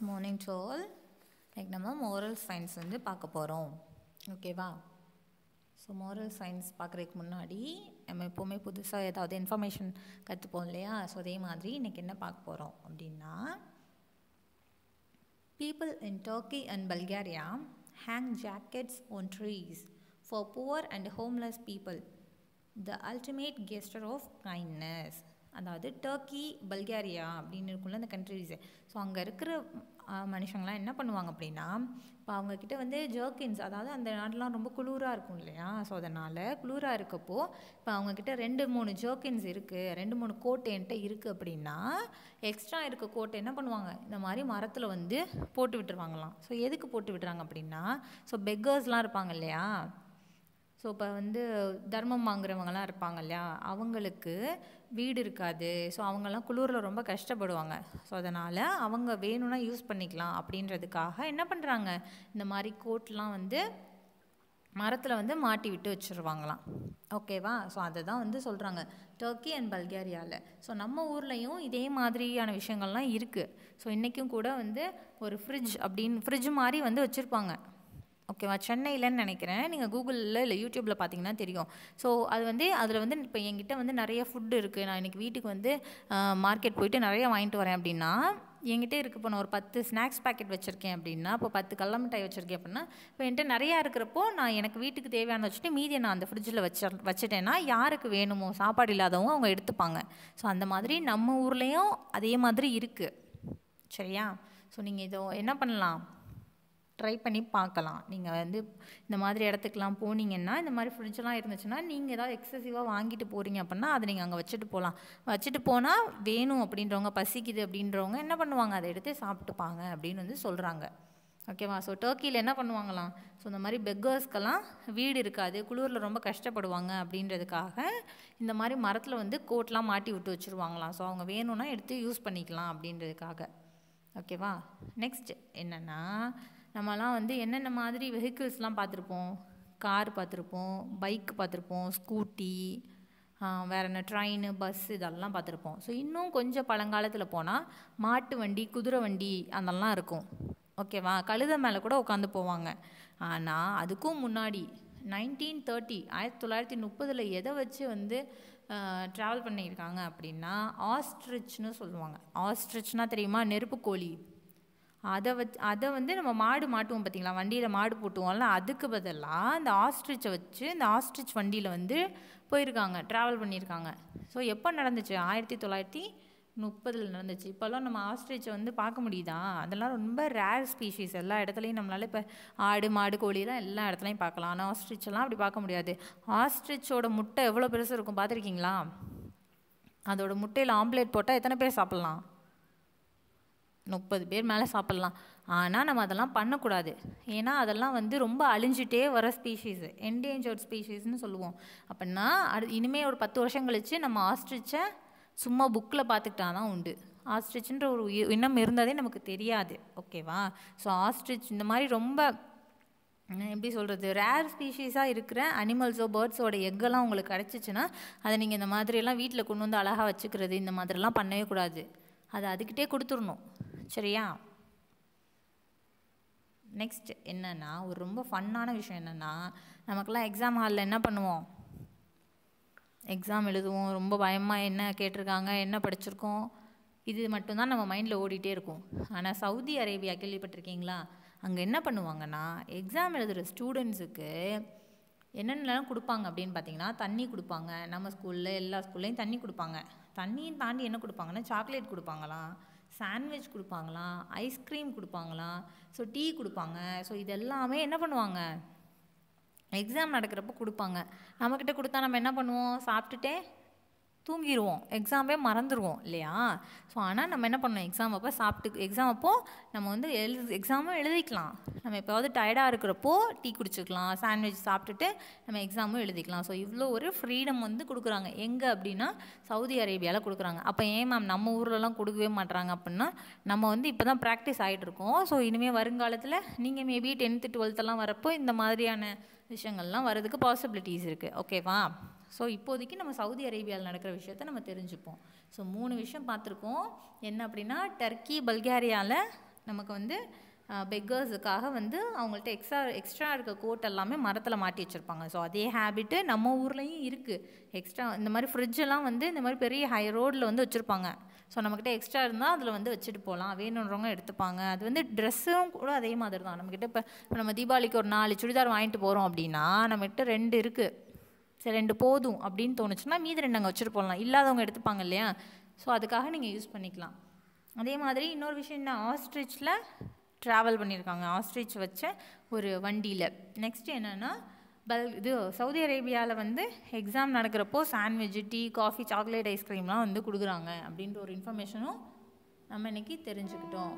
Morning to all like நம்ம moral science வந்து பார்க்க போகிறோம் ஓகேவா ஸோ மோரல் சயின்ஸ் பார்க்குறதுக்கு முன்னாடி நம்ம எப்போவுமே புதுசாக ஏதாவது இன்ஃபர்மேஷன் கற்றுப்போம் இல்லையா ஸோ அதே மாதிரி இன்றைக்கி என்ன பார்க்க போகிறோம் அப்படின்னா People in Turkey and Bulgaria hang jackets on trees for poor and homeless people. The ultimate gesture of kindness. அதாவது டர்க்கி பல்கேரியா அப்படின்னு இருக்குள்ள அந்த கண்ட்ரிஸு ஸோ அங்கே இருக்கிற அஹ், மனுஷங்களாம் என்ன பண்ணுவாங்க அப்படின்னா இப்போ அவங்கக்கிட்ட வந்து ஜர்க்கின்ஸ் அதாவது அந்த நாட்டெலாம் ரொம்ப குளிராக இருக்கும் இல்லையா ஸோ அதனால் குளிராக இருக்கப்போ இப்போ அவங்கக்கிட்ட ரெண்டு மூணு ஜர்க்கின்ஸ் இருக்குது ரெண்டு மூணு கோட் என்கிட்ட இருக்குது அப்படின்னா எக்ஸ்ட்ரா இருக்க கோட்டை என்ன பண்ணுவாங்க இந்த மாதிரி மரத்தில் வந்து போட்டு விட்டுருவாங்களாம் ஸோ எதுக்கு போட்டு விட்டுறாங்க அப்படின்னா ஸோ பெக்கர்ஸ்லாம் இருப்பாங்க இல்லையா ஸோ இப்போ வந்து தர்மம் வாங்குறவங்கலாம் இருப்பாங்க இல்லையா அவங்களுக்கு வீடு இருக்காது ஸோ அவங்கெல்லாம் குளிரில் ரொம்ப கஷ்டப்படுவாங்க ஸோ அதனால் அவங்க வேணும்னா யூஸ் பண்ணிக்கலாம் அப்படின்றதுக்காக என்ன பண்ணுறாங்க இந்த மாதிரி கோட்லாம் வந்து மரத்தில் வந்து மாட்டி விட்டு வச்சுருவாங்களாம் ஓகேவா ஸோ அதை தான் வந்து சொல்கிறாங்க டர்க்கி அண்ட் பல்கேரியாவில் ஸோ நம்ம ஊர்லேயும் இதே மாதிரியான விஷயங்கள்லாம் இருக்குது ஸோ இன்றைக்கும் கூட வந்து ஒரு ஃப்ரிட்ஜ் அப்படின்னு ஃப்ரிட்ஜ் மாதிரி வந்து வச்சுருப்பாங்க ஓகேவா சென்னையிலன்னு நினைக்கிறேன் நீங்கள் கூகுளில் இல்லை யூடியூப்பில் பார்த்தீங்கன்னா தெரியும் ஸோ அது வந்து அதில் வந்து இப்போ என்கிட்ட வந்து நிறைய ஃபுட்டு இருக்குது நான் இன்றைக்கி வீட்டுக்கு வந்து மார்க்கெட் போயிட்டு நிறைய வாங்கிட்டு வரேன் அப்படின்னா என்கிட்ட இருக்கு இப்போ நான் ஒரு பத்து ஸ்நாக்ஸ் பாக்கெட் வச்சுருக்கேன் அப்படின்னா இப்போ பத்து கடல மிட்டாய் வச்சுருக்கேன் அப்படின்னா இப்போ என்கிட்ட நிறையா இருக்கிறப்போ நான் எனக்கு வீட்டுக்கு தேவையான வச்சுட்டு மீதியை நான் அந்த ஃப்ரிட்ஜில் வச்ச வச்சுட்டேன்னா யாருக்கு வேணுமோ சாப்பாடு இல்லாதவங்க அவங்க எடுத்துப்பாங்க ஸோ அந்த மாதிரி நம்ம ஊர்லேயும் அதே மாதிரி இருக்குது சரியா ஸோ நீங்கள் இதோ என்ன பண்ணலாம் ட்ரை பண்ணி பார்க்கலாம் நீங்கள் வந்து இந்த மாதிரி இடத்துக்குலாம் போனீங்கன்னா இந்த மாதிரி ஃப்ரிட்ஜெலாம் இருந்துச்சுன்னா நீங்கள் ஏதாவது எக்ஸசிவாக வாங்கிட்டு போகிறீங்க அப்படின்னா அதை நீங்கள் அங்கே வச்சுட்டு போகலாம் வச்சுட்டு போனால் வேணும் அப்படின்றவங்க பசிக்குது அப்படின்றவங்க என்ன பண்ணுவாங்க அதை எடுத்து சாப்பிட்டுப்பாங்க அப்படின்னு வந்து சொல்கிறாங்க ஓகேவா ஸோ டர்க்கியில் என்ன பண்ணுவாங்களாம் ஸோ இந்த மாதிரி பெக்கர்ஸ்க்கெல்லாம் வீடு இருக்காது குளிரில் ரொம்ப கஷ்டப்படுவாங்க அப்படின்றதுக்காக இந்த மாதிரி மரத்தில் வந்து கோட்லாம் மாட்டி விட்டு வச்சுருவாங்களாம் ஸோ அவங்க வேணும்னா எடுத்து யூஸ் பண்ணிக்கலாம் அப்படின்றதுக்காக ஓகேவா நெக்ஸ்ட் என்னென்னா நம்மலாம் வந்து என்னென்ன மாதிரி வெஹிக்கிள்ஸ்லாம் பார்த்துருப்போம் கார் பார்த்துருப்போம் பைக் பார்த்துருப்போம் ஸ்கூட்டி வேறு என்ன ட்ரெயின் பஸ் இதெல்லாம் பார்த்துருப்போம் ஸோ இன்னும் கொஞ்சம் பழங்காலத்தில் போனால் மாட்டு வண்டி குதிரை வண்டி அதெல்லாம் இருக்கும் ஓகேவா கழுதை மேலே கூட உட்காந்து போவாங்க ஆனால் அதுக்கும் முன்னாடி நைன்டீன் தேர்ட்டி ஆயிரத்தி தொள்ளாயிரத்தி முப்பதில் எதை வச்சு வந்து ட்ராவல் பண்ணியிருக்காங்க அப்படின்னா ஆஸ்ட்ரிச்னு சொல்லுவாங்க ஆஸ்ட்ரிச்னா தெரியுமா நெருப்பு கோழி அதை வச்சு அதை வந்து நம்ம மாடு மாட்டுவோம் பார்த்தீங்களா வண்டியில் மாடு போட்டுவோம்ல அதுக்கு பதிலாக இந்த ஆஸ்ட்ரிச்சை வச்சு இந்த ஆஸ்ட்ரிச் வண்டியில் வந்து போயிருக்காங்க ட்ராவல் பண்ணியிருக்காங்க ஸோ எப்போ நடந்துச்சு ஆயிரத்தி தொள்ளாயிரத்தி முப்பதில் நடந்துச்சு இப்போல்லாம் நம்ம ஆஸ்ட்ரிச்சை வந்து பார்க்க முடியுதா அதெல்லாம் ரொம்ப ரேர் ஸ்பீஷீஸ் எல்லா இடத்துலையும் நம்மளால இப்போ ஆடு மாடு கோழிலாம் எல்லா இடத்துலையும் பார்க்கலாம் ஆனால் ஆஸ்ட்ரிச்செல்லாம் அப்படி பார்க்க முடியாது ஆஸ்ட்ரிச்சோட முட்டை எவ்வளோ பெருசு இருக்கும் பார்த்துருக்கீங்களா அதோட முட்டையில் ஆம்லேட் போட்டால் எத்தனை பேர் சாப்பிட்லாம் முப்பது பேர் மேலே சாப்பிட்லாம் ஆனால் நம்ம அதெல்லாம் பண்ணக்கூடாது ஏன்னா அதெல்லாம் வந்து ரொம்ப அழிஞ்சிட்டே வர ஸ்பீஷீஸு என்டேஞ்சர்ட் ஸ்பீஷீஸ்னு சொல்லுவோம் அப்படின்னா அது இனிமேல் ஒரு பத்து வருஷம் கழித்து நம்ம ஆஸ்ட்ரிச்சை சும்மா புக்கில் பார்த்துக்கிட்டா தான் உண்டு ஆஸ்ட்ரிச்ன்ற ஒரு இ- இனம் இருந்ததே நமக்கு தெரியாது ஓகேவா ஸோ ஆஸ்ட்ரிச் இந்த மாதிரி ரொம்ப என்ன எப்படி சொல்கிறது ரேர் ஸ்பீஷீஸாக இருக்கிற அனிமல்ஸோ பேர்ட்ஸோட எக்கெல்லாம் உங்களுக்கு கிடச்சிச்சின்னா அதை நீங்கள் இந்த மாதிரியெல்லாம் வீட்டில் கொண்டு வந்து அழகாக வச்சுக்கிறது இந்த மாதிரிலாம் பண்ணவே கூடாது அதை அதுக்கிட்டே கொடுத்துடணும் சரியா நெக்ஸ்ட் என்னன்னா ஒரு ரொம்ப ஃபன்னான விஷயம் என்னென்னா நமக்கெல்லாம் எக்ஸாம் ஹாலில் என்ன பண்ணுவோம் எக்ஸாம் எழுதுவோம் ரொம்ப பயமாக என்ன கேட்டிருக்காங்க என்ன படிச்சிருக்கோம் இது மட்டும்தான் நம்ம மைண்டில் ஓடிட்டே இருக்கும் ஆனால் சவுதி அரேபியா கேள்விப்பட்டிருக்கீங்களா அங்கே என்ன பண்ணுவாங்கன்னா எக்ஸாம் எழுதுகிற ஸ்டூடெண்ட்ஸுக்கு என்னென்னலாம் கொடுப்பாங்க அப்படின்னு பார்த்தீங்கன்னா தண்ணி கொடுப்பாங்க நம்ம ஸ்கூலில் எல்லா ஸ்கூல்லையும் தண்ணி கொடுப்பாங்க தண்ணியும் தாண்டி என்ன கொடுப்பாங்கன்னா சாக்லேட் கொடுப்பாங்களாம் சாண்ட்விச் கொடுப்பாங்களாம் ஐஸ்கிரீம் கொடுப்பாங்களாம் ஸோ டீ கொடுப்பாங்க ஸோ இதெல்லாமே என்ன பண்ணுவாங்க எக்ஸாம் நடக்கிறப்ப கொடுப்பாங்க நம்மக்கிட்ட கொடுத்தா நம்ம என்ன பண்ணுவோம் சாப்பிட்டுட்டே தூங்கிடுவோம் எக்ஸாமே மறந்துடுவோம் இல்லையா ஸோ ஆனால் நம்ம என்ன பண்ணோம் எக்ஸாம் அப்போ சாப்பிட்டு எக்ஸாம் அப்போ நம்ம வந்து எழுது எக்ஸாமும் எழுதிக்கலாம் நம்ம எப்போயாவது டயர்டாக இருக்கிறப்போ டீ குடிச்சிக்கலாம் சாண்ட்விச் சாப்பிட்டுட்டு நம்ம எக்ஸாமும் எழுதிக்கலாம் ஸோ இவ்வளோ ஒரு ஃப்ரீடம் வந்து கொடுக்குறாங்க எங்கே அப்படின்னா சவுதி அரேபியாவில் கொடுக்குறாங்க அப்போ ஏன் மேம் நம்ம ஊர்லலாம் கொடுக்கவே மாட்றாங்க அப்படின்னா நம்ம வந்து இப்போ தான் ப்ராக்டிஸ் ஆகிட்டு இருக்கோம் ஸோ இனிமேல் வருங்காலத்தில் நீங்கள் மேபி டென்த்து டுவெல்த்தெல்லாம் வரப்போ இந்த மாதிரியான விஷயங்கள்லாம் வரதுக்கு பாசிபிலிட்டிஸ் இருக்குது ஓகேவா ஸோ இப்போதைக்கு நம்ம சவுதி அரேபியாவில் நடக்கிற விஷயத்த நம்ம தெரிஞ்சுப்போம் ஸோ மூணு விஷயம் பார்த்துருக்கோம் என்ன அப்படின்னா டர்க்கி பல்கேரியாவில் நமக்கு வந்து பெக்கர்ஸுக்காக வந்து அவங்கள்ட்ட எக்ஸ்ட்ரா எக்ஸ்ட்ரா இருக்க கோட் எல்லாமே மரத்தில் மாட்டி வச்சுருப்பாங்க ஸோ அதே ஹேபிட்டு நம்ம ஊர்லேயும் இருக்குது எக்ஸ்ட்ரா இந்த மாதிரி ஃப்ரிட்ஜெல்லாம் வந்து இந்த மாதிரி பெரிய ஹை ரோட்டில் வந்து வச்சுருப்பாங்க ஸோ நம்மக்கிட்ட எக்ஸ்ட்ரா இருந்தால் அதில் வந்து வச்சுட்டு போகலாம் வேணுன்றவங்க எடுத்துப்பாங்க அது வந்து ட்ரெஸ்ஸும் கூட அதே மாதிரி தான் நம்மக்கிட்ட இப்போ இப்போ நம்ம தீபாவளிக்கு ஒரு நாலு சுடிதார் வாங்கிட்டு போகிறோம் அப்படின்னா நம்மக்கிட்ட ரெண்டு இருக்குது சரி ரெண்டு போதும் அப்படின்னு தோணுச்சுன்னா மீதி ரெண்டு அங்கே வச்சுட்டு போகலாம் இல்லாதவங்க எடுத்துப்பாங்க இல்லையா ஸோ அதுக்காக நீங்கள் யூஸ் பண்ணிக்கலாம் அதே மாதிரி இன்னொரு விஷயம் என்ன ஆஸ்ட்ரிச்சில் ட்ராவல் பண்ணியிருக்காங்க ஆஸ்ட்ரிச் வச்ச ஒரு வண்டியில் நெக்ஸ்ட் என்னென்னா பல் இது சவுதி அரேபியாவில் வந்து எக்ஸாம் நடக்கிறப்போ சாண்ட்விச் டீ காஃபி சாக்லேட் ஐஸ்கிரீம்லாம் வந்து கொடுக்குறாங்க அப்படின்ற ஒரு இன்ஃபர்மேஷனும் நம்ம இன்னைக்கு தெரிஞ்சுக்கிட்டோம்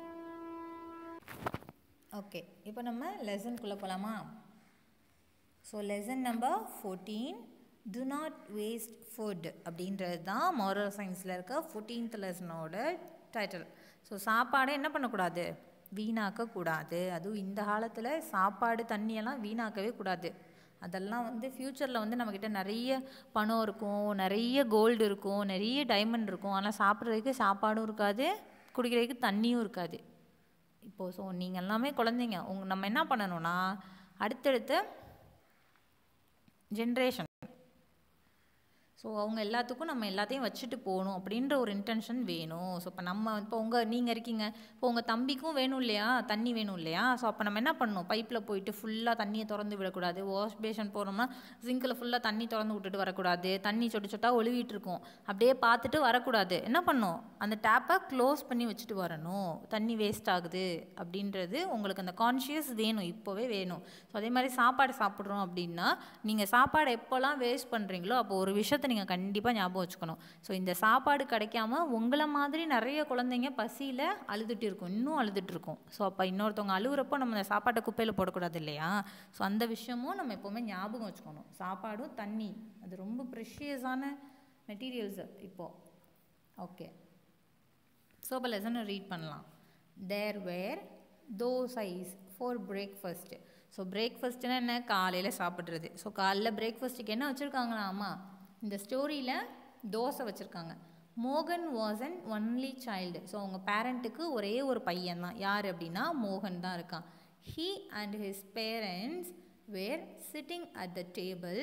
ஓகே இப்போ நம்ம லெசன்குள்ளே போகலாமா so lesson number fourteen do not waste food அப்படின்றது தான் moral சயின்ஸில் இருக்க ஃபோர்டீன்த் லெசனோட டைட்டில் ஸோ சாப்பாடை என்ன பண்ணக்கூடாது வீணாக்கக்கூடாது அதுவும் இந்த காலத்தில் சாப்பாடு தண்ணியெல்லாம் வீணாக்கவே கூடாது அதெல்லாம் வந்து ஃப்யூச்சரில் வந்து நம்மக்கிட்ட நிறைய பணம் இருக்கும் நிறைய கோல்டு இருக்கும் நிறைய டைமண்ட் இருக்கும் ஆனால் சாப்பிட்றதுக்கு சாப்பாடும் இருக்காது குடிக்கிறதுக்கு தண்ணியும் இருக்காது இப்போது ஸோ நீங்கள் எல்லாமே குழந்தைங்க உங்க நம்ம என்ன பண்ணணும்னா அடுத்தடுத்த ஜென்ரேஷன் ஸோ அவங்க எல்லாத்துக்கும் நம்ம எல்லாத்தையும் வச்சுட்டு போகணும் அப்படின்ற ஒரு இன்டென்ஷன் வேணும் ஸோ இப்போ நம்ம இப்போ உங்கள் நீங்கள் இருக்கீங்க இப்போ உங்கள் தம்பிக்கும் வேணும் இல்லையா தண்ணி வேணும் இல்லையா ஸோ அப்போ நம்ம என்ன பண்ணணும் பைப்பில் போயிட்டு ஃபுல்லாக தண்ணியை திறந்து விடக்கூடாது வாஷ் பேஷன் போகிறோம்னா சிங்கில் ஃபுல்லாக தண்ணி திறந்து விட்டுட்டு வரக்கூடாது தண்ணி சொட்டு சொட்டா ஒழுவிட்டு இருக்கும் அப்படியே பார்த்துட்டு வரக்கூடாது என்ன பண்ணணும் அந்த டேப்பை க்ளோஸ் பண்ணி வச்சுட்டு வரணும் தண்ணி வேஸ்ட் ஆகுது அப்படின்றது உங்களுக்கு அந்த கான்ஷியஸ் வேணும் இப்போவே வேணும் ஸோ அதே மாதிரி சாப்பாடு சாப்பிட்றோம் அப்படின்னா நீங்கள் சாப்பாடு எப்போல்லாம் வேஸ்ட் பண்ணுறீங்களோ அப்போ ஒரு விஷயத்தை நீங்கள் கண்டிப்பாக ஞாபகம் வச்சுக்கணும் ஸோ இந்த சாப்பாடு கிடைக்காம உங்களை மாதிரி நிறைய குழந்தைங்க பசியில் அழுதுட்டு இருக்கும் இன்னும் அழுதுட்டு இருக்கும் ஸோ அப்போ இன்னொருத்தவங்க அழுகுறப்போ நம்ம அந்த சாப்பாட்டை குப்பையில் போடக்கூடாது இல்லையா ஸோ அந்த விஷயமும் நம்ம எப்போவுமே ஞாபகம் வச்சுக்கணும் சாப்பாடும் தண்ணி அது ரொம்ப ப்ரெஷியஸான மெட்டீரியல்ஸு இப்போது ஓகே ஸோ இப்போ லெசனை ரீட் பண்ணலாம் there were dosas for breakfast so பிரேக்ஃபாஸ்ட்னா என்ன காலையில் சாப்பிட்றது ஸோ காலைல பிரேக்ஃபாஸ்ட்டுக்கு என்ன வச்சுருக்காங்களா அம்மா இந்த ஸ்டோரியில் தோசை வச்சுருக்காங்க மோகன் was an only child so அவங்க பேரண்ட்டுக்கு ஒரே ஒரு பையன் தான் யார் அப்படின்னா மோகன் தான் இருக்கான் he and his parents were sitting at the table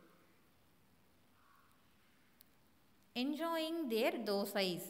enjoying their dosas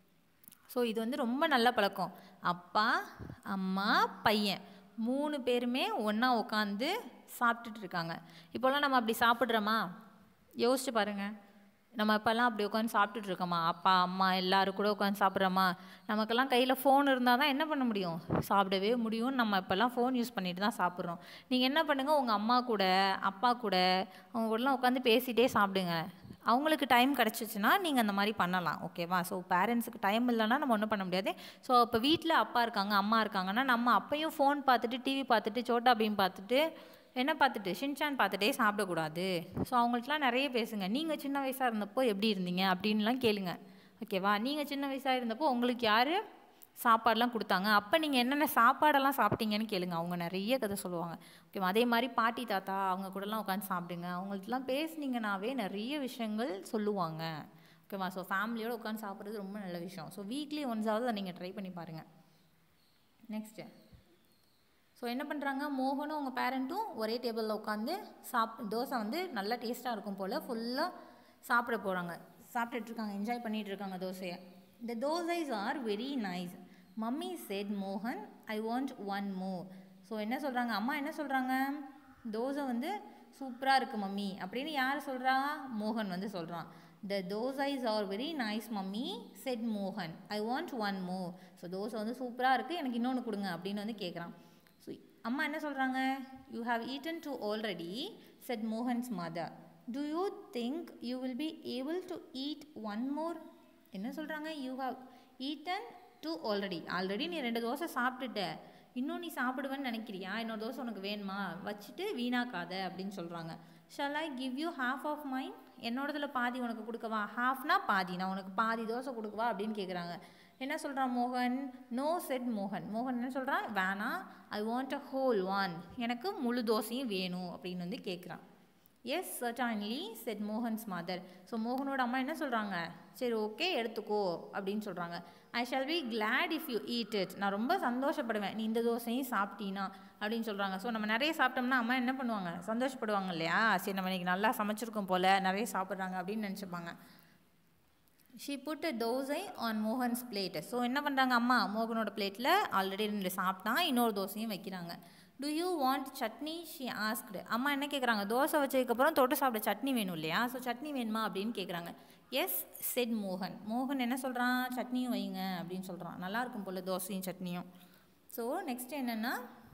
so இது வந்து ரொம்ப நல்ல பழக்கம் அப்பா அம்மா பையன் மூணு பேருமே ஒன்றா உட்காந்து சாப்பிட்டுட்டு இருக்காங்க இப்போல்லாம் நம்ம அப்படி சாப்பிட்றோமா யோசிச்சு பாருங்க நம்ம இப்போல்லாம் அப்படி உட்காந்து சாப்பிட்டுட்டு இருக்கோமா அப்பா அம்மா எல்லாரும் கூட உட்காந்து சாப்பிட்றோமா நமக்கெல்லாம் கையில் ஃபோன் இருந்தால் தான் என்ன பண்ண முடியும் சாப்பிடவே முடியும் நம்ம இப்போல்லாம் ஃபோன் யூஸ் பண்ணிட்டு தான் சாப்பிட்றோம் நீங்கள் என்ன பண்ணுங்கள் உங்கள் அம்மா கூட அப்பா கூட அவங்க கூடலாம் உட்காந்து பேசிகிட்டே சாப்பிடுங்க அவங்களுக்கு டைம் கிடச்சிச்சின்னா நீங்கள் அந்த மாதிரி பண்ணலாம் ஓகேவா ஸோ பேரண்ட்ஸுக்கு டைம் இல்லைன்னா நம்ம ஒன்றும் பண்ண முடியாது ஸோ இப்போ வீட்டில் அப்பா இருக்காங்க அம்மா இருக்காங்கன்னா நம்ம அப்பையும் ஃபோன் பார்த்துட்டு டிவி பார்த்துட்டு சோட்டா பீம் பார்த்துட்டு என்ன பார்த்துட்டு ஷின்சான் பார்த்துட்டே சாப்பிடக்கூடாது ஸோ அவங்கள்ட்டலாம் நிறைய பேசுங்க நீங்கள் சின்ன வயசாக இருந்தப்போ எப்படி இருந்தீங்க அப்படின்லாம் கேளுங்க ஓகேவா நீங்கள் சின்ன வயசாக இருந்தப்போ உங்களுக்கு யார் சாப்பாடெலாம் கொடுத்தாங்க அப்போ நீங்கள் என்னென்ன சாப்பாடெல்லாம் சாப்பிட்டீங்கன்னு கேளுங்க அவங்க நிறைய கதை சொல்லுவாங்க ஓகேவா அதே மாதிரி பாட்டி தாத்தா அவங்க கூடலாம் உட்காந்து சாப்பிடுங்க அவங்கள்ட்டலாம் பேசுனீங்கனாவே நிறைய விஷயங்கள் சொல்லுவாங்க ஓகேவா ஸோ ஃபேமிலியோடு உட்காந்து சாப்பிட்றது ரொம்ப நல்ல விஷயம் ஸோ வீக்லி ஒன்ஸாவது அதை நீங்கள் ட்ரை பண்ணி பாருங்கள் நெக்ஸ்ட்டு ஸோ என்ன பண்ணுறாங்க மோகனும் அவங்க பேரண்ட்டும் ஒரே டேபிளில் உட்காந்து சாப் தோசை வந்து நல்லா டேஸ்ட்டாக இருக்கும் போல் ஃபுல்லாக சாப்பிட போகிறாங்க சாப்பிட்டுட்டு இருக்காங்க என்ஜாய் பண்ணிட்டு இருக்காங்க தோசையை இந்த dosas are very nice mummy said மோகன் I want one more so என்ன சொல்கிறாங்க அம்மா என்ன சொல்கிறாங்க தோசை வந்து சூப்பராக இருக்குது மம்மி அப்படின்னு யார் சொல்கிறா மோகன் வந்து சொல்கிறான் the dosas are very nice mummy said மோகன் I want one more so dosa வந்து சூப்பராக இருக்குது எனக்கு இன்னொன்று கொடுங்க அப்படின்னு வந்து கேட்குறான் ஸோ அம்மா என்ன சொல்கிறாங்க you have eaten two already said Mohan's mother do you think you will be able to eat one more என்ன சொல்கிறாங்க you have eaten two already already நீ ரெண்டு தோசை சாப்பிட்டுட்ட இன்னும் நீ சாப்பிடுவேன்னு நினைக்கிறியா இன்னொரு தோசை உனக்கு வேணுமா வச்சுட்டு வீணாக்காத அப்படின்னு சொல்கிறாங்க shall I give you half of mine என்னோடதுல பாதி உனக்கு கொடுக்கவா ஹாஃப்னா பாதி நான் உனக்கு பாதி தோசை கொடுக்கவா அப்படின்னு கேட்குறாங்க என்ன சொல்கிறான் மோகன் நோ செட் மோகன் மோகன் என்ன சொல்கிறான் வேணாம் I want a whole one எனக்கு முழு தோசையும் வேணும் அப்படின்னு வந்து கேட்குறான் S சர்டான்லி set Mohan's mother so மோகனோட அம்மா என்ன சொல்கிறாங்க சரி ஓகே எடுத்துக்கோ அப்படின்னு சொல்கிறாங்க I shall be Claude if you eat it நான் ரொம்ப சந்தோஷப்படுவேன் நீ இந்த தோசையும் சாப்பிட்டீனா அப்படின்னு சொல்கிறாங்க ஸோ நம்ம நிறைய சாப்பிட்டோம்னா அம்மா என்ன பண்ணுவாங்க சந்தோஷப்படுவாங்க இல்லையா சரி நம்ம இன்னைக்கு நல்லா சமைச்சிருக்கோம் போல் நிறைய சாப்பிட்றாங்க அப்படின்னு நினச்சிப்பாங்க she put a dosa on Mohan's plate so என்ன பண்ணுறாங்க அம்மா மோகனோட பிளேட்டில் ஆல்ரெடி ரெண்டு சாப்பிட்டான் இன்னொரு தோசையும் வைக்கிறாங்க do you want chutney she asked அம்மா என்ன கேட்குறாங்க தோசை வச்சதுக்கப்புறம் தொட்டு சாப்பிட சட்னி வேணும் இல்லையா ஸோ சட்னி வேணுமா அப்படின்னு கேட்குறாங்க எஸ் செட் மோகன் மோகன் என்ன சொல்கிறான் சட்னியும் வைங்க அப்படின்னு சொல்கிறான் நல்லா இருக்கும் போல் தோசையும் சட்னியும் ஸோ நெக்ஸ்ட் என்னென்னா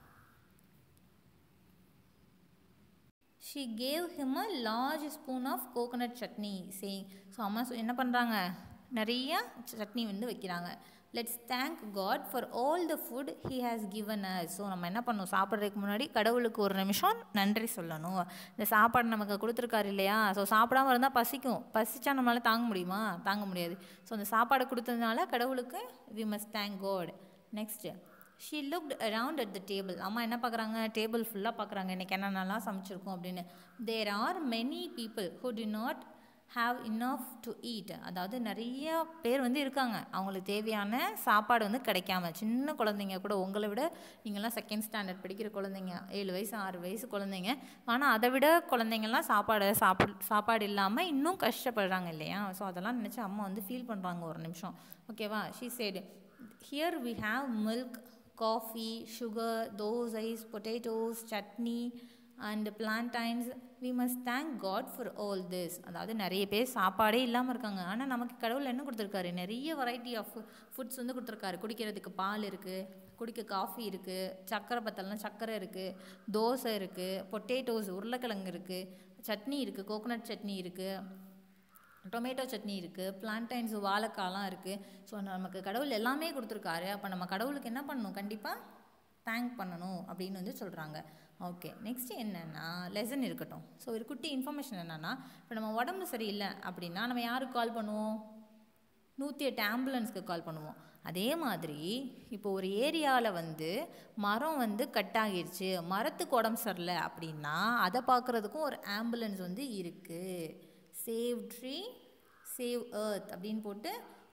she gave him a large spoon of coconut chutney saying so அம்மா சொ- என்ன பண்ணுறாங்க நிறைய சட்னி வந்து வைக்கிறாங்க let's thank God for all the food he has given us so நம்ம என்ன பண்ணணும் சாப்பிட்றதுக்கு முன்னாடி கடவுளுக்கு ஒரு நிமிஷம் நன்றி சொல்லணும் இந்த சாப்பாடு நமக்கு கொடுத்துருக்காரு இல்லையா ஸோ சாப்பிடாம இருந்தால் பசிக்கும் பசிச்சா நம்மளால தாங்க முடியுமா தாங்க முடியாது ஸோ அந்த சாப்பாடு கொடுத்ததுனால கடவுளுக்கு we must thank God next she looked around at the table அம்மா என்ன பார்க்குறாங்க டேபிள் ஃபுல்லாக பார்க்குறாங்க இன்றைக்கி என்னென்னலாம் சமைச்சிருக்கோம் அப்படின்னு there are many people who do not have enough to eat அதாவது நிறைய பேர் வந்து இருக்காங்க அவங்களுக்கு தேவையான சாப்பாடு வந்து கிடைக்காம சின்ன குழந்தைங்க கூட உங்களை விட நீங்கள்லாம் செகண்ட் ஸ்டாண்டர்ட் படிக்கிற குழந்தைங்க ஏழு வயசு ஆறு வயசு குழந்தைங்க ஆனால் அதை விட குழந்தைங்கள்லாம் சாப்பாடு சாப்பிட சாப்பாடு இல்லாமல் இன்னும் கஷ்டப்படுறாங்க இல்லையா ஸோ அதெல்லாம் நினச்சி அம்மா வந்து ஃபீல் பண்ணுறாங்க ஒரு நிமிஷம் ஓகேவா she said here we have milk coffee sugar dosas potatoes chutney and plantains we must thank God for all this அதாவது நிறைய பேர் சாப்பாடே இல்லாமல் இருக்காங்க ஆனால் நமக்கு கடவுள் என்ன கொடுத்துருக்காரு நிறைய வெரைட்டி ஆஃப் ஃபுட்ஸ் வந்து கொடுத்துருக்காரு குடிக்கிறதுக்கு பால் இருக்குது குடிக்க காஃபி இருக்குது சக்கரை பத்தல்னா சக்கரை இருக்குது தோசை இருக்குது பொட்டேட்டோஸ் உருளைக்கிழங்கு இருக்குது சட்னி இருக்குது கோகோனட் சட்னி இருக்குது டொமேட்டோ சட்னி இருக்குது பிளான்டைன்ஸ் வாழைக்காலாம் இருக்குது ஸோ நமக்கு கடவுள் எல்லாமே கொடுத்துருக்காரு அப்போ நம்ம கடவுளுக்கு என்ன பண்ணணும் கண்டிப்பாக தேங்க் பண்ணணும் அப்படின்னு வந்து சொல்கிறாங்க ஓகே நெக்ஸ்ட் என்னென்னா லெசன் இருக்கட்டும் ஸோ ஒரு குட்டி இன்ஃபர்மேஷன் என்னென்னா இப்போ நம்ம உடம்பு சரியில்லை அப்படின்னா நம்ம யாருக்கு கால் பண்ணுவோம் நூற்றி எட்டு ஆம்புலன்ஸ்க்கு கால் பண்ணுவோம் அதே மாதிரி இப்போ ஒரு ஏரியாவில் வந்து மரம் வந்து கட் ஆகிருச்சு மரத்துக்கு உடம்பு சரியில்லை அப்படின்னா அதை பார்க்குறதுக்கும் ஒரு ஆம்புலன்ஸ் வந்து இருக்குது சேவ் ட்ரீ சேவ் எர்த் அப்படின்னு போட்டு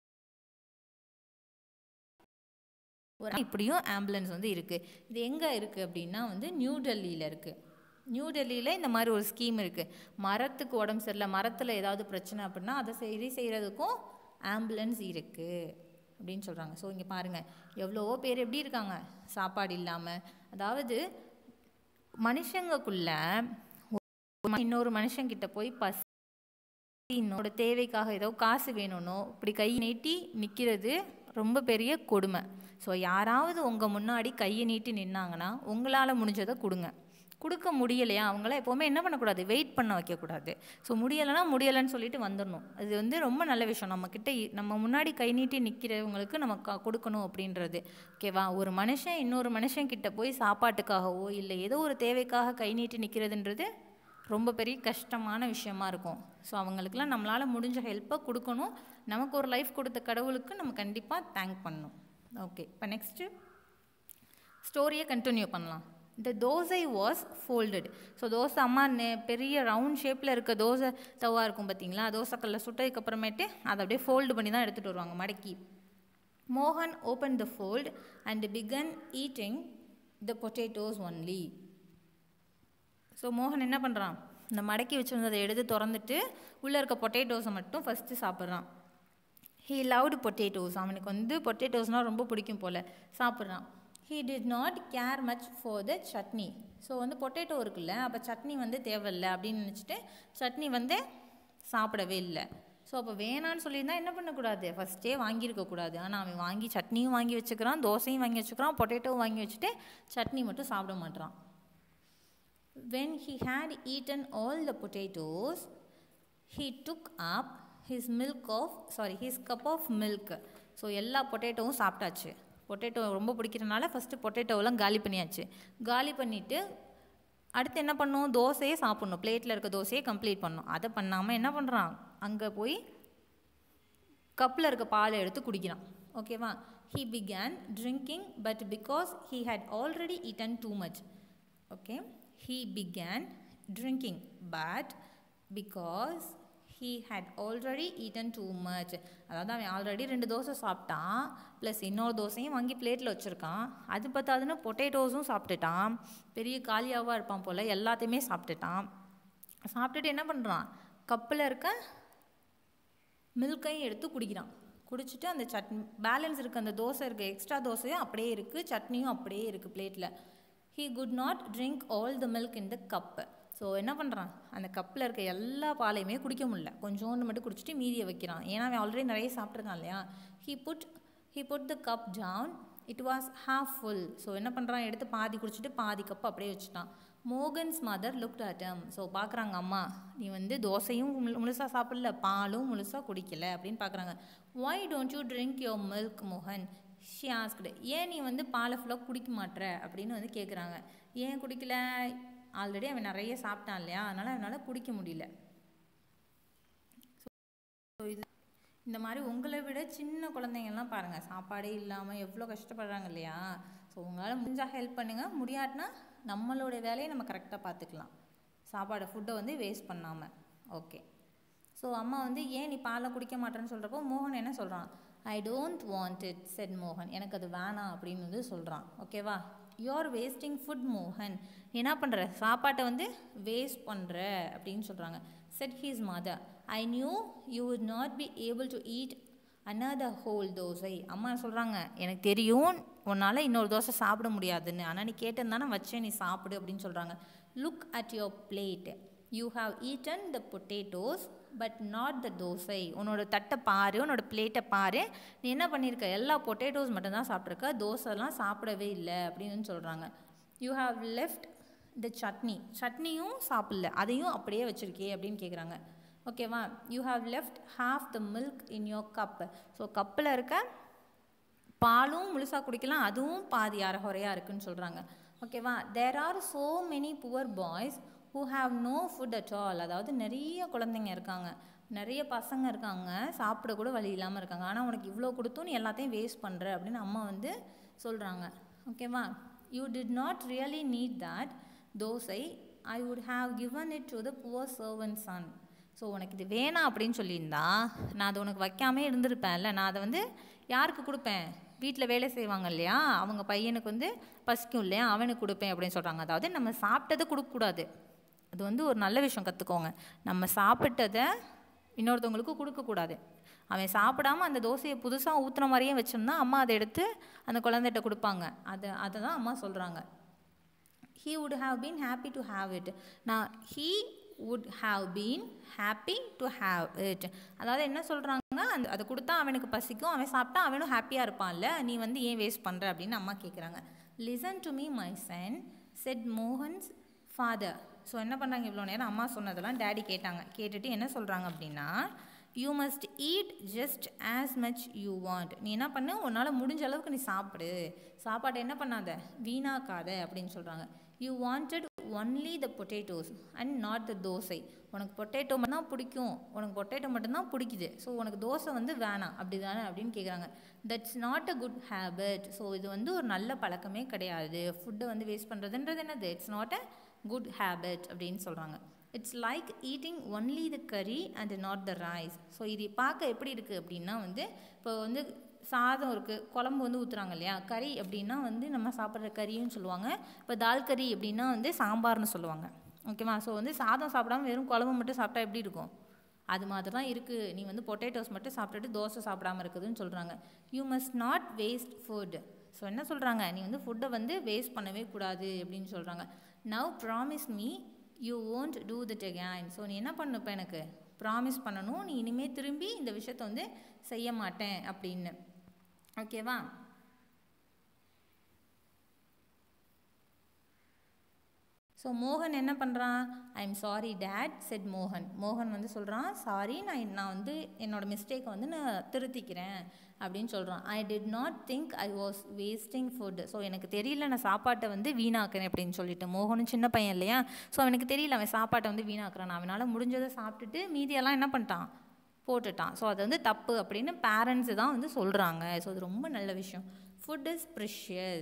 ஒரு இப்படியும் ஆம்புலன்ஸ் வந்து இருக்குது இது எங்கே இருக்குது அப்படின்னா வந்து நியூ டெல்லியில் இருக்குது நியூ டெல்லியில் இந்த மாதிரி ஒரு ஸ்கீம் இருக்குது மரத்துக்கு உடம்பு சரியில்லை மரத்தில் ஏதாவது பிரச்சனை அப்படின்னா அதை சரி செய்கிறதுக்கும் ஆம்புலன்ஸ் இருக்குது அப்படின்னு சொல்கிறாங்க ஸோ இங்கே பாருங்கள் எவ்வளவோ பேர் எப்படி இருக்காங்க சாப்பாடு இல்லாமல் அதாவது மனுஷங்கக்குள்ள ஒரு இன்னொரு மனுஷங்கிட்ட போய் பசி இன்னோட தேவைக்காக ஏதோ காசு வேணும்னோ இப்படி கை நீட்டி நிற்கிறது ரொம்ப பெரிய கொடுமை ஸோ யாராவது உங்கள் முன்னாடி கையை நீட்டி நின்னாங்கன்னா உங்களால் முடிஞ்சதை கொடுங்க கொடுக்க முடியலையா அவங்கள எப்போவுமே என்ன பண்ணக்கூடாது வெயிட் பண்ண வைக்கக்கூடாது ஸோ முடியலைன்னா முடியலைன்னு சொல்லிட்டு வந்துடணும் அது வந்து ரொம்ப நல்ல விஷயம் நம்மக்கிட்ட இ- நம்ம முன்னாடி கை நீட்டி நிற்கிறவங்களுக்கு நம்ம க- கொடுக்கணும் அப்படின்றது ஓகேவா ஒரு மனுஷன் இன்னொரு மனுஷன் கிட்ட போய் சாப்பாட்டுக்காகவோ இல்லை ஏதோ ஒரு தேவைக்காக கை நீட்டி நிற்கிறதுன்றது ரொம்ப பெரிய கஷ்டமான விஷயமா இருக்கும் ஸோ அவங்களுக்குலாம் நம்மளால் முடிஞ்ச ஹெல்ப்பை கொடுக்கணும் நமக்கு ஒரு லைஃப் கொடுத்த கடவுளுக்கு நம்ம கண்டிப்பாக தேங்க் பண்ணணும் ஓகே இப்போ நெக்ஸ்ட்டு ஸ்டோரியை கண்டினியூ பண்ணலாம் இந்த dosa was folded so dosa அம்மா நெ- பெரிய ரவுண்ட் ஷேப்பில் இருக்க தோசை தவா இருக்கும் பார்த்தீங்களா தோசைக்கல்ல சுட்டதுக்கு அப்புறமேட்டு அதை அப்படியே ஃபோல்டு பண்ணி தான் எடுத்துகிட்டு வருவாங்க மடக்கி மோகன் open the fold and begin eating the potatoes only so மோகன் என்ன பண்ணுறான் இந்த மடக்கி வச்சுருந்ததை எடுத்து திறந்துட்டு உள்ளே இருக்க பொட்டேட்டோஸை மட்டும் ஃபஸ்ட்டு சாப்பிட்றான் ஹீ லவ்டு பொட்டேட்டோஸ் அவனுக்கு வந்து பொட்டேட்டோஸ்னால் ரொம்ப பிடிக்கும் போல் சாப்பிட்றான் he did not care much for the chutney so வந்து பொட்டேட்டோ இருக்குல்ல அப்போ சட்னி வந்து தேவையில்லை அப்படின்னு நினச்சிட்டு சட்னி வந்து சாப்பிடவே இல்லை ஸோ அப்போ வேணான்னு சொல்லியிருந்தா என்ன பண்ணக்கூடாது ஃபஸ்ட்டே வாங்கியிருக்க கூடாது ஆனால் அவன் வாங்கி சட்னியும் வாங்கி வச்சுக்கிறான் தோசையும் வாங்கி வச்சுக்கிறான் பொட்டேட்டோவும் வாங்கி வச்சுட்டு சட்னி மட்டும் சாப்பிட மாட்றான் When he had eaten all the potatoes, he took up his milk of sorry his cup of milk. So எல்லா பொட்டேட்டோவும் சாப்பிட்டாச்சு பொட்டேட்டோ ரொம்ப பிடிக்கிறனால ஃபஸ்ட்டு பொட்டேட்டோவெல்லாம் காலி பண்ணியாச்சு காலி பண்ணிவிட்டு அடுத்து என்ன பண்ணும் தோசையே சாப்பிட்ணும் பிளேட்டில் இருக்க தோசையே கம்ப்ளீட் பண்ணணும் அதை பண்ணாமல் என்ன பண்ணுறான் அங்கே போய் கப்பில் இருக்க பாலை எடுத்து குடிக்கிறான் ஓகேவா he began drinking but because he had already eaten too much okay he began drinking but because he had already eaten too much அதாவது அவன் ஆல்ரெடி ரெண்டு தோசை சாப்பிட்டான் ப்ளஸ் இன்னொரு தோசையும் வாங்கி பிளேட்டில் வச்சுருக்கான் அது பார்த்தாதுன்னு பொட்டேட்டோஸும் சாப்பிட்டுட்டான் பெரிய காலியாவாக இருப்பான் போல் எல்லாத்தையுமே சாப்பிட்டுட்டான் சாப்பிட்டுட்டு என்ன பண்ணுறான் கப்பில் இருக்க மில்கையும் எடுத்து குடிக்கிறான் குடிச்சிட்டு அந்த சட்னி பேலன்ஸ் இருக்குது அந்த தோசை இருக்குது எக்ஸ்ட்ரா தோசையும் அப்படியே இருக்குது சட்னியும் அப்படியே இருக்குது பிளேட்டில் he could not drink all the milk in the cup so என்ன பண்ணுறான் அந்த கப்பில் இருக்க எல்லா பாலையுமே குடிக்க முடியல கொஞ்சோண்டு மட்டும் குடிச்சிட்டு மீதியை வைக்கிறான் ஏன்னா அவன் ஆல்ரெடி நிறைய சாப்பிட்ருக்கான் இல்லையா he put he put the cup down it was half full so என்ன பண்ணுறான் எடுத்து பாதி குடிச்சிட்டு பாதி கப் அப்படியே வச்சுட்டான் Mohan's mother looked at him so பார்க்குறாங்க அம்மா நீ வந்து தோசையும் முழு முழுசாக சாப்பிடல பாலும் முழுசாக குடிக்கல அப்படின்னு பார்க்குறாங்க why don't you drink your milk மோகன் ஷி ஆஸ்க்டு ஏன் நீ வந்து பாலை ஃபுல்லாக குடிக்க மாட்ற அப்படின்னு வந்து கேட்குறாங்க ஏன் குடிக்கல ஆல்ரெடி அவன் நிறைய சாப்பிட்டான் இல்லையா அதனால் அவனால் குடிக்க முடியல ஸோ இது இந்த மாதிரி உங்களை விட சின்ன குழந்தைங்கள்லாம் பாருங்கள் சாப்பாடே இல்லாமல் எவ்வளோ கஷ்டப்படுறாங்க இல்லையா ஸோ உங்களால் முடிஞ்சால் ஹெல்ப் பண்ணுங்கள் முடியாட்டினா நம்மளுடைய வேலையை நம்ம கரெக்டாக பார்த்துக்கலாம் சாப்பாடை ஃபுட்டை வந்து வேஸ்ட் பண்ணாமல் ஓகே ஸோ அம்மா வந்து ஏன் நீ பாலை குடிக்க மாட்டேன்னு சொல்கிறப்போ மோகன் என்ன சொல்கிறான் I don't want it set மோகன் எனக்கு அது வேணாம் அப்படின்னு வந்து சொல்கிறான் ஓகேவா யூஆர் வேஸ்டிங் ஃபுட் மோகன் நீ என்ன பண்ணுற சாப்பாட்டை வந்து வேஸ்ட் பண்ணுற அப்படின்னு சொல்கிறாங்க said his mother I knew you would not be able to eat another whole dosa அம்மா சொல்கிறாங்க எனக்கு தெரியும் உன்னால் இன்னொரு தோசை சாப்பிட முடியாதுன்னு ஆனால் நீ கேட்டிருந்தானே வச்சேன் நீ சாப்பிடு அப்படின்னு சொல்கிறாங்க look at your plate you have eaten the potatoes but not the dosa உன்னோட தட்டை பாரு உன்னோட பிளேட்டை பாரு நீ என்ன பண்ணியிருக்க எல்லா பொட்டேட்டோஸ் மட்டும்தான் சாப்பிட்ருக்க தோசைலாம் சாப்பிடவே இல்லை அப்படின்னு சொல்கிறாங்க you have left the chutney சட்னியும் சாப்பிடல அதையும் அப்படியே வச்சுருக்கே அப்படின்னு கேட்குறாங்க ஓகேவா you have left half the milk in your cup so கப்பில் இருக்க பாலும் முழுசாக குடிக்கலாம் அதுவும் பாதி அரைகுறையாக இருக்குன்னு சொல்கிறாங்க ஓகேவா there are so many poor boys who have no food at all அதாவது நிறைய குழந்தைங்க இருக்காங்க நிறைய பசங்க இருக்காங்க சாப்பிட கூட வழி இல்லாமல் இருக்காங்க ஆனால் உனக்கு இவ்வளோ கொடுத்தும் நீ எல்லாத்தையும் வேஸ்ட் பண்ணுற அப்படின்னு அம்மா வந்து சொல்கிறாங்க ஓகேவா you did not really need that dosa I would have given it to the poor servant son so உனக்கு இது வேணாம் அப்படின்னு சொல்லியிருந்தா நான் அதை உனக்கு வைக்காமே இருந்திருப்பேன்ல நான் அதை வந்து யாருக்கு கொடுப்பேன் வீட்டில் வேலை செய்வாங்க இல்லையா அவங்க பையனுக்கு வந்து பசிக்கும் இல்லையா அவனுக்கு கொடுப்பேன் அப்படின்னு சொல்கிறாங்க அதாவது நம்ம சாப்பிட்டதை கொடுக்கக்கூடாது அது வந்து ஒரு நல்ல விஷயம் கற்றுக்கோங்க நம்ம சாப்பிட்டதை இன்னொருத்தவங்களுக்கு கொடுக்கக்கூடாது அவன் சாப்பிடாம அந்த தோசையை புதுசாக ஊற்றுன மாதிரியே வச்சோம்னா அம்மா அதை எடுத்து அந்த குழந்தைகிட்ட கொடுப்பாங்க அதை அதை தான் அம்மா சொல்கிறாங்க he would have been happy to have it நான் he would have been happy to have it அதாவது என்ன சொல்கிறாங்க அந்த அதை கொடுத்தா அவனுக்கு பசிக்கும் அவன் சாப்பிட்டா அவனும் ஹாப்பியாக இருப்பான்ல நீ வந்து ஏன் வேஸ்ட் பண்ணுற அப்படின்னு அம்மா கேட்குறாங்க listen to me my son said Mohan's father so என்ன பண்ணாங்க இவ்வளோ நேரம் அம்மா சொன்னதெல்லாம் டேடி கேட்டாங்க கேட்டுட்டு என்ன சொல்கிறாங்க அப்படின்னா you must eat just as much you want நீ என்ன பண்ணு உன்னால் முடிஞ்ச அளவுக்கு நீ சாப்பிடு சாப்பாட்டை என்ன பண்ணாத வீணாக்காத அப்படின்னு சொல்கிறாங்க you wanted only the potatoes and not the dosa உனக்கு பொட்டேட்டோ மட்டும்தான் பிடிக்கும் உனக்கு பொட்டேட்டோ மட்டும்தான் பிடிக்குது ஸோ உனக்கு தோசை வந்து வேணாம் அப்படி தானே அப்படின்னு கேட்குறாங்க that's not a good habit so இது வந்து ஒரு நல்ல பழக்கமே கிடையாது ஃபுட்டை வந்து வேஸ்ட் பண்ணுறதுன்றது என்னது it's not a good habit அப்படின்னு சொல்கிறாங்க it's like eating only the curry and not the rice so இது பார்க்க எப்படி இருக்குது அப்படின்னா வந்து இப்போ வந்து சாதம் இருக்குது குழம்பு வந்து ஊற்றுறாங்க இல்லையா கறி அப்படின்னா வந்து நம்ம சாப்பிட்ற கறின்னு சொல்லுவாங்க இப்போ தால் கறி அப்படின்னா வந்து சாம்பார்னு சொல்லுவாங்க ஓகேவா ஸோ வந்து சாதம் சாப்பிடாம வெறும் குழம்பு மட்டும் சாப்பிட்டா எப்படி இருக்கும் அது மாதிரி தான் இருக்குது நீ வந்து பொட்டேட்டோஸ் மட்டும் சாப்பிட்டுட்டு தோசை சாப்பிடாம இருக்குதுன்னு சொல்கிறாங்க you must not waste food so என்ன சொல்கிறாங்க நீ வந்து ஃபுட்டை வந்து வேஸ்ட் பண்ணவே கூடாது அப்படின்னு சொல்கிறாங்க now promise me you won't do that again so நீ என்ன பண்ணு இப்போ எனக்கு ப்ராமிஸ் பண்ணணும் நீ இனிமேல் திரும்பி இந்த விஷயத்த வந்து செய்ய மாட்டேன் அப்படின்னு ஓகேவா ஸோ மோகன் என்ன பண்ணுறான் I am sorry date set மோகன் மோகன் வந்து சொல்கிறான் சாரி நான் நான் வந்து என்னோடய மிஸ்டேக்கை வந்து நான் திருத்திக்கிறேன் அப்படின்னு சொல்கிறான் I did not think I was wasting food so எனக்கு தெரியல நான் சாப்பாட்டை வந்து வீணாக்குறேன் அப்படின்னு சொல்லிட்டு மோகனும் சின்ன பையன் இல்லையா ஸோ அவனுக்கு தெரியல அவன் சாப்பாட்டை வந்து வீணாக்குறான் அவனால் முடிஞ்சதை சாப்பிட்டுட்டு மீதியெல்லாம் என்ன பண்ணிட்டான் போட்டுட்டான் ஸோ அது வந்து தப்பு அப்படின்னு பேரண்ட்ஸு தான் வந்து சொல்கிறாங்க ஸோ அது ரொம்ப நல்ல விஷயம் food is precious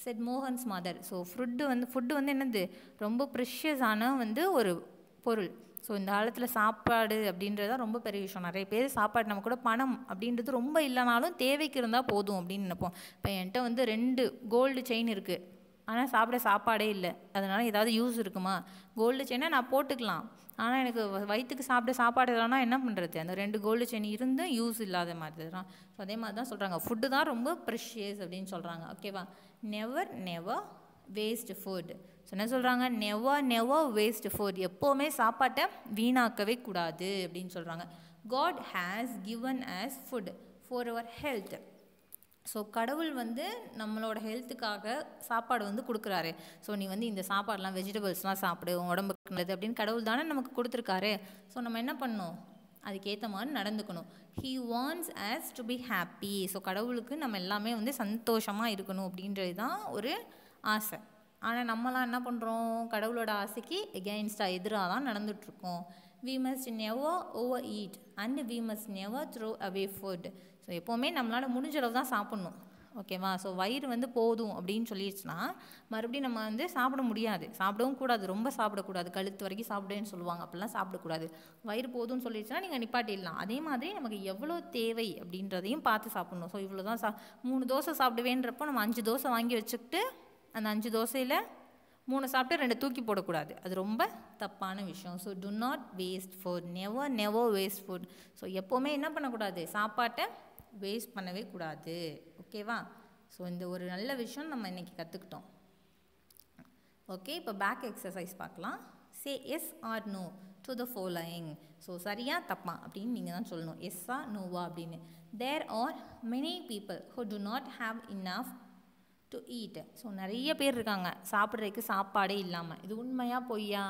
said Mohan's mother so food வந்து ஃபுட்டு வந்து என்னது ரொம்ப ப்ரெஷியஸான வந்து ஒரு பொருள் ஸோ இந்த காலத்தில் சாப்பாடு அப்படின்றது தான் ரொம்ப பெரிய விஷயம் நிறைய பேர் சாப்பாடு நம்ம கூட பணம் அப்படின்றது ரொம்ப இல்லைனாலும் தேவைக்கு இருந்தால் போதும் அப்படின்னு நினைப்போம் இப்போ என்கிட்ட வந்து ரெண்டு கோல்டு செயின் இருக்குது ஆனால் சாப்பிட சாப்பாடே இல்லை அதனால் ஏதாவது யூஸ் இருக்குமா கோல்டு செயினை நான் போட்டுக்கலாம் ஆனால் எனக்கு வ- வயிற்றுக்கு சாப்பிட சாப்பாடு இல்லைனா என்ன பண்ணுறது அந்த ரெண்டு கோல்டு செயின் இருந்தும் யூஸ் இல்லாத மாதிரி தான் ஸோ அதே மாதிரி தான் சொல்கிறாங்க ஃபுட்டு தான் ரொம்ப ப்ரெஷியஸ் அப்படின்னு சொல்கிறாங்க ஓகேவா never never waste food so என்ன சொல்கிறாங்க நெவர் நெவர் வேஸ்ட் ஃபுட் எப்போவுமே சாப்பாட்டை வீணாக்கவே கூடாது அப்படின்னு சொல்கிறாங்க God has given as food for our health so கடவுள் வந்து நம்மளோட ஹெல்த்துக்காக சாப்பாடு வந்து கொடுக்குறாரு ஸோ நீ வந்து இந்த சாப்பாடெலாம் வெஜிடபிள்ஸ்லாம் சாப்பிடு உன் உடம்புக்கு நல்லது அப்படின்னு கடவுள் தானே நமக்கு கொடுத்துருக்காரு ஸோ நம்ம என்ன பண்ணணும் அதுக்கேற்ற மாதிரி நடந்துக்கணும் he wants as to be happy so கடவுளுக்கு நம்ம எல்லாமே வந்து சந்தோஷமாக இருக்கணும் அப்படின்றது தான் ஒரு ஆசை ஆனால் நம்மலாம் என்ன பண்ணுறோம் கடவுளோட ஆசைக்கு எகெயின்ஸ்டாக எதிராக தான் நடந்துகிட்ருக்கோம் we must never overeat and we must never throw away food so எப்போவுமே நம்மளால் முடிஞ்ச அளவு தான் சாப்பிட்ணும் ஓகேவா ஸோ வயிறு வந்து போதும் அப்படின்னு சொல்லிடுச்சுன்னா மறுபடியும் நம்ம வந்து சாப்பிட முடியாது சாப்பிடவும் கூடாது ரொம்ப சாப்பிடக்கூடாது கழுத்து வரைக்கும் சாப்பிடுன்னு சொல்லுவாங்க அப்படிலாம் சாப்பிடக்கூடாது வயிறு போதும்னு சொல்லிடுச்சுன்னா நீங்கள் நிப்பாட்டிடலாம் அதே மாதிரி நமக்கு எவ்வளோ தேவை அப்படின்றதையும் பார்த்து சாப்பிட்ணும் ஸோ இவ்வளோ தான் சா மூணு தோசை சாப்பிடுவேன்றப்போ நம்ம அஞ்சு தோசை வாங்கி வச்சுக்கிட்டு அந்த அஞ்சு தோசையில் மூணு சாப்பிட்டு ரெண்டு தூக்கி போடக்கூடாது அது ரொம்ப தப்பான விஷயம் so do not waste food never never waste food so எப்போவுமே என்ன பண்ணக்கூடாது சாப்பாட்டை வேஸ்ட் பண்ணவே கூடாது ஓகேவா ஸோ இந்த ஒரு நல்ல விஷயம் நம்ம இன்றைக்கி கற்றுக்கிட்டோம் ஓகே இப்போ பேக் எக்ஸசைஸ் பார்க்கலாம் say yes or no to the following so சரியா தப்பா அப்படின்னு நீங்கள் தான் சொல்லணும் எஸ்ஸா நோவா அப்படின்னு there are many people who do not have enough to eat so நிறைய பேர் இருக்காங்க சாப்பிட்றதுக்கு சாப்பாடே இல்லாமல் இது உண்மையா பொய்யா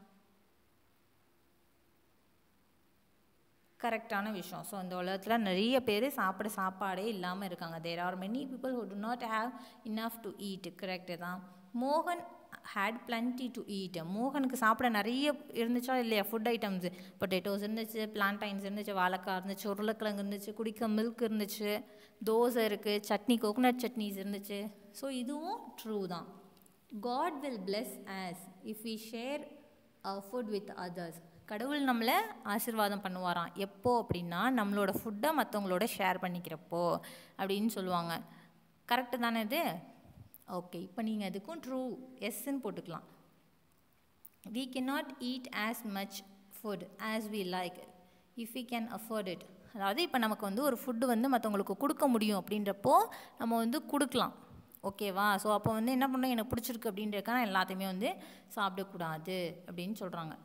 கரெக்டான விஷயம் ஸோ இந்த உலகத்தில் நிறைய பேர் சாப்பிட சாப்பாடே இல்லாமல் இருக்காங்க there are many people who do not have enough to eat correct தான் மோகன் ஹேட் plenty டு ஈட் மோகனுக்கு சாப்பிட நிறைய இருந்துச்சா இல்லையா ஃபுட் ஐட்டம்ஸ் பொட்டேட்டோஸ் இருந்துச்சு பிளான்டைன்ஸ் இருந்துச்சு வாழைக்காய் இருந்துச்சு உருளைக்கிழங்கு இருந்துச்சு குடிக்க மில்க் இருந்துச்சு தோசை இருக்குது சட்னி கோகனட் சட்னிஸ் இருந்துச்சு ஸோ இதுவும் ட்ரூ தான் God will bless as if we share our food with others கடவுள் நம்மளை ஆசீர்வாதம் பண்ணுவாராம் எப்போ அப்படின்னா நம்மளோட ஃபுட்டை மற்றவங்களோட ஷேர் பண்ணிக்கிறப்போ அப்படின்னு சொல்லுவாங்க கரெக்டு தானே இது ஓகே இப்போ நீங்கள் அதுக்கும் ட்ரூ எஸ்ன்னு போட்டுக்கலாம் we cannot eat as much food as we like if we can afford it அதாவது இப்போ நமக்கு வந்து ஒரு ஃபுட்டு வந்து மற்றவங்களுக்கு கொடுக்க முடியும் அப்படின்றப்போ நம்ம வந்து கொடுக்கலாம் ஓகேவா ஸோ அப்போ வந்து என்ன பண்ணணும் எனக்கு பிடிச்சிருக்கு அப்படின்றதுக்காக நான் எல்லாத்தையுமே வந்து சாப்பிடக்கூடாது அப்படின்னு சொல்கிறாங்க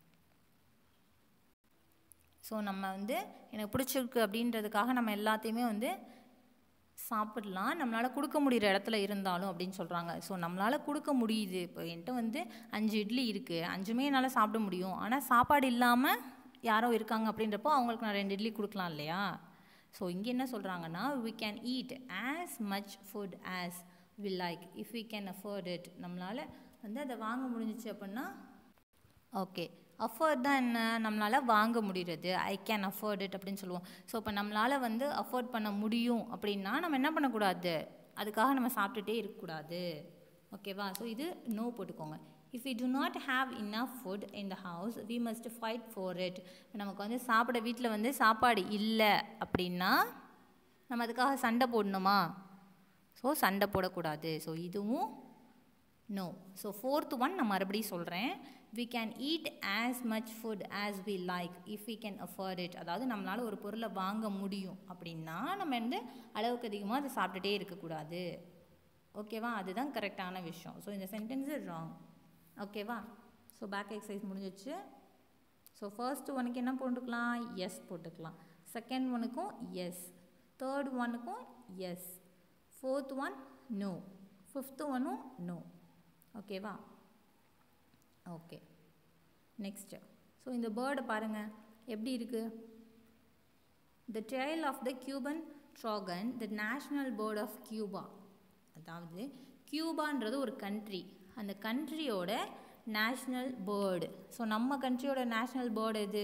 ஸோ நம்ம வந்து எனக்கு பிடிச்சிருக்கு அப்படின்றதுக்காக நம்ம எல்லாத்தையுமே வந்து சாப்பிடலாம் நம்மளால் கொடுக்க முடிகிற இடத்துல இருந்தாலும் அப்படின்னு சொல்கிறாங்க ஸோ நம்மளால் கொடுக்க முடியுது இப்போ என்கிட்ட வந்து அஞ்சு இட்லி இருக்குது அஞ்சுமே என்னால் சாப்பிட முடியும் ஆனால் சாப்பாடு இல்லாமல் யாரோ இருக்காங்க அப்படின்றப்போ அவங்களுக்கு நான் ரெண்டு இட்லி கொடுக்கலாம் இல்லையா ஸோ இங்கே என்ன சொல்கிறாங்கன்னா we can eat as much food as we like if we can afford it நம்மளால் வந்து அதை வாங்க முடிஞ்சிச்சு அப்படின்னா ஓகே அஃபோர்ட் தான் என்ன நம்மளால் வாங்க முடிகிறது ஐ கேன் அஃபோர்ட் இட் அப்படின்னு சொல்லுவோம் ஸோ இப்போ நம்மளால் வந்து அஃபோர்ட் பண்ண முடியும் அப்படின்னா நம்ம என்ன பண்ணக்கூடாது அதுக்காக நம்ம சாப்பிட்டுட்டே இருக்கக்கூடாது ஓகேவா ஸோ இது நோ போட்டுக்கோங்க if we do not have enough food in the house we must fight for it நமக்கு வந்து சாப்பிட வீட்டில் வந்து சாப்பாடு இல்லை அப்படின்னா நம்ம அதுக்காக சண்டை போடணுமா ஸோ சண்டை போடக்கூடாது ஸோ இதுவும் நோ ஸோ ஃபோர்த் ஒன் நான் மறுபடியும் சொல்கிறேன் we can eat as much food as we like if we can afford it அதாவது நம்மளால் ஒரு பொருளை வாங்க முடியும் அப்படின்னா நம்ம வந்து அளவுக்கு அதிகமாக அதை சாப்பிட்டுட்டே இருக்கக்கூடாது ஓகேவா அதுதான் கரெக்டான விஷயம் ஸோ இந்த சென்டென்ஸ் ராங் ஓகேவா ஸோ பேக் எக்ஸசைஸ் முடிஞ்சிச்சு ஸோ ஃபர்ஸ்ட் ஒனுக்கு என்ன போட்டுக்கலாம் எஸ் போட்டுக்கலாம் செகண்ட் ஒனுக்கும் எஸ் தேர்ட் ஒனுக்கும் yes fourth one no fifth ஒன்னும் நோ ஓகேவா ஓகே நெக்ஸ்ட்டு ஸோ இந்த பேர்டை பாருங்கள் எப்படி இருக்குது the tail of the Cuban trogon the national bird of Cuba அதாவது கியூபான்றது ஒரு கண்ட்ரி அந்த கண்ட்ரியோட நேஷ்னல் பேர்டு ஸோ நம்ம கண்ட்ரியோட நேஷ்னல் பேர்டு எது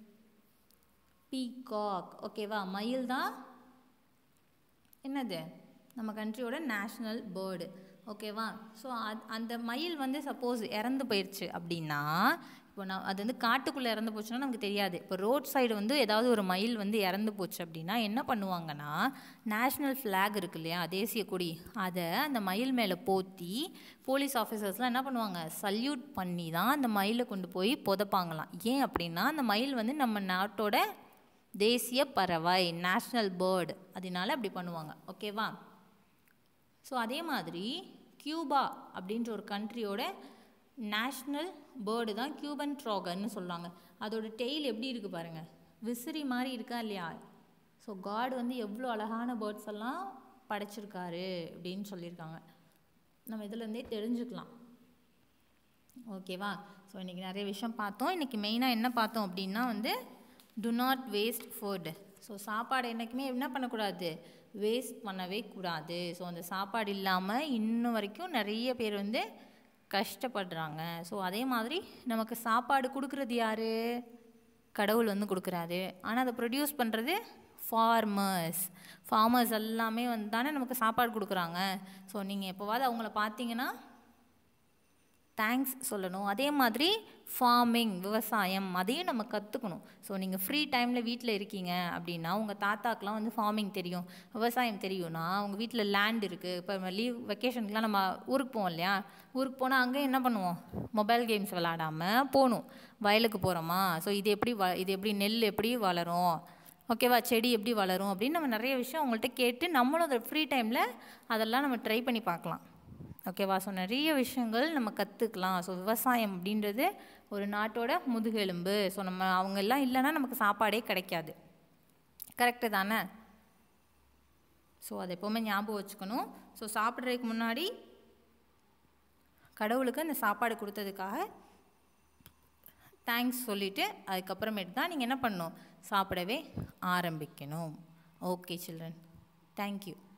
பீகாக் ஓகேவா மயில் தான் என்னது நம்ம கண்ட்ரியோட நேஷ்னல் பேர்டு ஓகேவா ஸோ அந்த மயில் வந்து சப்போஸ் இறந்து போயிடுச்சு அப்படின்னா இப்போ நான் அது வந்து காட்டுக்குள்ளே இறந்து போச்சுன்னா நமக்கு தெரியாது இப்போ ரோட் சைடு வந்து ஏதாவது ஒரு மயில் வந்து இறந்து போச்சு அப்படின்னா என்ன பண்ணுவாங்கன்னா நேஷ்னல் ஃப்ளாக் இருக்கு இல்லையா தேசிய கொடி அதை அந்த மயில் மேலே போத்தி போலீஸ் ஆஃபீஸர்ஸ்லாம் என்ன பண்ணுவாங்க சல்யூட் பண்ணி தான் அந்த மயிலை கொண்டு போய் புதைப்பாங்களாம் ஏன் அப்படின்னா அந்த மயில் வந்து நம்ம நாட்டோட தேசிய பறவை நேஷ்னல் பேர்டு அதனால அப்படி பண்ணுவாங்க ஓகேவா ஸோ அதே மாதிரி கியூபா அப்படின்ற ஒரு கண்ட்ரியோட நேஷ்னல் பேர்டு தான் கியூபன் ட்ராகர்னு சொல்லுவாங்க அதோட டெய்ல் எப்படி இருக்குது பாருங்கள் விசிறி மாதிரி இருக்கா இல்லையா ஸோ காட் வந்து எவ்வளோ அழகான பேர்ட்ஸ் எல்லாம் படைச்சிருக்காரு அப்படின்னு சொல்லியிருக்காங்க நம்ம இதுலேருந்தே தெரிஞ்சுக்கலாம் ஓகேவா ஸோ இன்றைக்கி நிறைய விஷயம் பார்த்தோம் இன்றைக்கி மெயினாக என்ன பார்த்தோம் அப்படின்னா வந்து do not waste food so சாப்பாடு என்றைக்குமே என்ன பண்ணக்கூடாது வேஸ்ட் பண்ணவே கூடாது ஸோ அந்த சாப்பாடு இல்லாமல் இன்னும் வரைக்கும் நிறைய பேர் வந்து கஷ்டப்படுறாங்க ஸோ அதே மாதிரி நமக்கு சாப்பாடு கொடுக்குறது யார் கடவுள் வந்து கொடுக்குறாரு ஆனால் அதை ப்ரொடியூஸ் பண்ணுறது ஃபார்மர்ஸ் ஃபார்மர்ஸ் எல்லாமே வந்து தானே நமக்கு சாப்பாடு கொடுக்குறாங்க ஸோ நீங்கள் எப்போவாவது அவங்கள பார்த்தீங்கன்னா தேங்க்ஸ் சொல்லணும் அதே மாதிரி ஃபார்மிங் விவசாயம் அதையும் நம்ம கற்றுக்கணும் ஸோ நீங்கள் ஃப்ரீ டைமில் வீட்டில் இருக்கீங்க அப்படின்னா உங்கள் தாத்தாக்கெலாம் வந்து ஃபார்மிங் தெரியும் விவசாயம் தெரியும்னா உங்கள் வீட்டில் லேண்ட் இருக்குது இப்போ லீவ் வெக்கேஷனுக்குலாம் நம்ம ஊருக்கு போவோம் இல்லையா ஊருக்கு போனால் அங்கே என்ன பண்ணுவோம் மொபைல் கேம்ஸ் விளாடாமல் போகணும் வயலுக்கு போகிறோமா ஸோ இது எப்படி வ இது எப்படி நெல் எப்படி வளரும் ஓகேவா செடி எப்படி வளரும் அப்படின்னு நம்ம நிறைய விஷயம் அவங்கள்ட்ட கேட்டு நம்மளும் அதை ஃப்ரீ டைமில் அதெல்லாம் நம்ம ட்ரை பண்ணி பார்க்கலாம் ஓகேவா ஸோ நிறைய விஷயங்கள் நம்ம கற்றுக்கலாம் ஸோ விவசாயம் அப்படின்றது ஒரு நாட்டோட முதுகெலும்பு ஸோ நம்ம அவங்க எல்லாம் இல்லைன்னா நமக்கு சாப்பாடே கிடைக்காது கரெக்டு தானே ஸோ அதை எப்போவுமே ஞாபகம் வச்சுக்கணும் ஸோ சாப்பிட்றதுக்கு முன்னாடி கடவுளுக்கு அந்த சாப்பாடு கொடுத்ததுக்காக தேங்க்ஸ் சொல்லிவிட்டு அதுக்கப்புறமேட்டு தான் நீங்கள் என்ன பண்ணணும் சாப்பிடவே ஆரம்பிக்கணும் ஓகே சில்ட்ரன் தேங்க்யூ